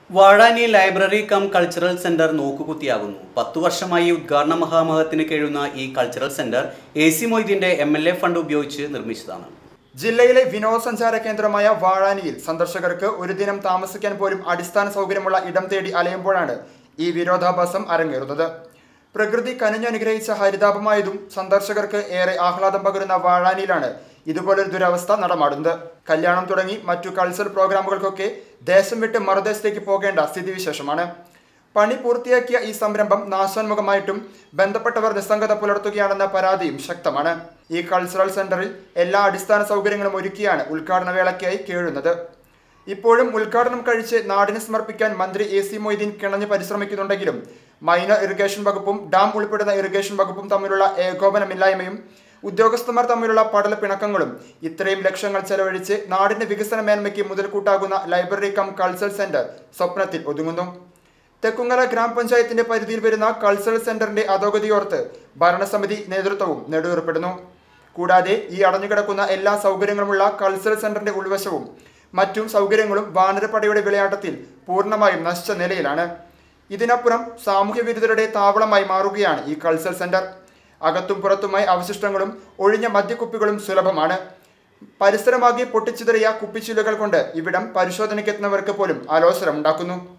Vazhani library cum cultural centre നോക്കുകുത്തിയാകുന്നു പത്തു വർഷമായി ഉദ്ഘാടന മഹാമഹത്തിന് കഴിയുന്ന ഈ കൾച്ചറൽ സെന്റർ എ സി മൊയ്തീന്റെ എം എൽ എ ഫണ്ട് ഉപയോഗിച്ച് നിർമ്മിച്ചതാണ് ജില്ലയിലെ വിനോദസഞ്ചാര കേന്ദ്രമായ വാഴാനിയിൽ സന്ദർശകർക്ക് ഒരു ദിനം താമസിക്കാൻ പോലും അടിസ്ഥാന സൗകര്യമുള്ള ഇടം തേടി അലയുമ്പോഴാണ് ഈ വിരോധാഭാസം അരങ്ങേറുന്നത് പ്രകൃതി കനിഞ്ഞനുഗ്രഹിച്ച ഹരിതാപമായതും സന്ദർശകർക്ക് ഏറെ ആഹ്ലാദം പകരുന്ന വാഴാനിയിലാണ് ഇതുപോലൊരു ദുരവസ്ഥ നടമാടുന്നത് കല്യാണം തുടങ്ങി മറ്റു കൾച്ചറൽ പ്രോഗ്രാമുകൾക്കൊക്കെ ദേശം വിട്ട് മറുദേശത്തേക്ക് പോകേണ്ട സ്ഥിതിവിശേഷമാണ് പണി പൂർത്തിയാക്കിയ ഈ സംരംഭം നാശോന്മുഖമായിട്ടും ബന്ധപ്പെട്ടവർ നിസ്സംഗത പുലർത്തുകയാണെന്ന പരാതിയും ശക്തമാണ് ഈ കൾച്ചറൽ സെന്ററിൽ എല്ലാ അടിസ്ഥാന സൗകര്യങ്ങളും ഒരുക്കിയാണ് ഉദ്ഘാടന വേളയ്ക്കായി കേഴുന്നത് ഇപ്പോഴും ഉദ്ഘാടനം കഴിച്ച് നാടിന് സമർപ്പിക്കാൻ മന്ത്രി എ സി മൊയ്തീൻ കിണഞ്ഞ് പരിശ്രമിക്കുന്നുണ്ടെങ്കിലും മൈനർ ഇറിഗേഷൻ വകുപ്പും ഡാം ഉൾപ്പെടുന്ന ഇറിഗേഷൻ വകുപ്പും തമ്മിലുള്ള ഏകോപനമില്ലായ്മയും ഉദ്യോഗസ്ഥന്മാർ തമ്മിലുള്ള പടല പിണക്കങ്ങളും ഇത്രയും ലക്ഷങ്ങൾ ചെലവഴിച്ച് നാടിന്റെ വികസന മേന്മയ്ക്ക് മുതൽക്കൂട്ടാകുന്ന ലൈബ്രറി കം കൾച്ചറൽ സെന്റർ സ്വപ്നത്തിൽ ഒതുങ്ങുന്നു തെക്കുങ്ങര ഗ്രാമപഞ്ചായത്തിന്റെ പരിധിയിൽ വരുന്ന കൾച്ചറൽ സെന്ററിന്റെ അധോഗതിയോർത്ത് ഭരണസമിതി നേതൃത്വവും നെടുവേർപ്പെടുന്നു കൂടാതെ ഈ അടഞ്ഞുകിടക്കുന്ന എല്ലാ സൗകര്യങ്ങളുമുള്ള കൾച്ചറൽ സെന്ററിന്റെ ഉൾവശവും മറ്റും സൗകര്യങ്ങളും വാനരപ്പടയുടെ വിളയാട്ടത്തിൽ പൂർണ്ണമായും നശിച്ച നിലയിലാണ് ഇതിനപ്പുറം സാമൂഹ്യ വിരുദ്ധരുടെ താവളമായി മാറുകയാണ് ഈ കൾച്ചറൽ സെന്റർ അകത്തും പുറത്തുമായി അവശിഷ്ടങ്ങളും ഒഴിഞ്ഞ മദ്യക്കുപ്പികളും സുലഭമാണ് പരിസരമാകെ പൊട്ടിച്ചിതറിയ കുപ്പിച്ചില്ലുകൾ കൊണ്ട് ഇവിടം പരിശോധനയ്ക്കെത്തുന്നവർക്ക് പോലും അലോസരം ഉണ്ടാക്കുന്നു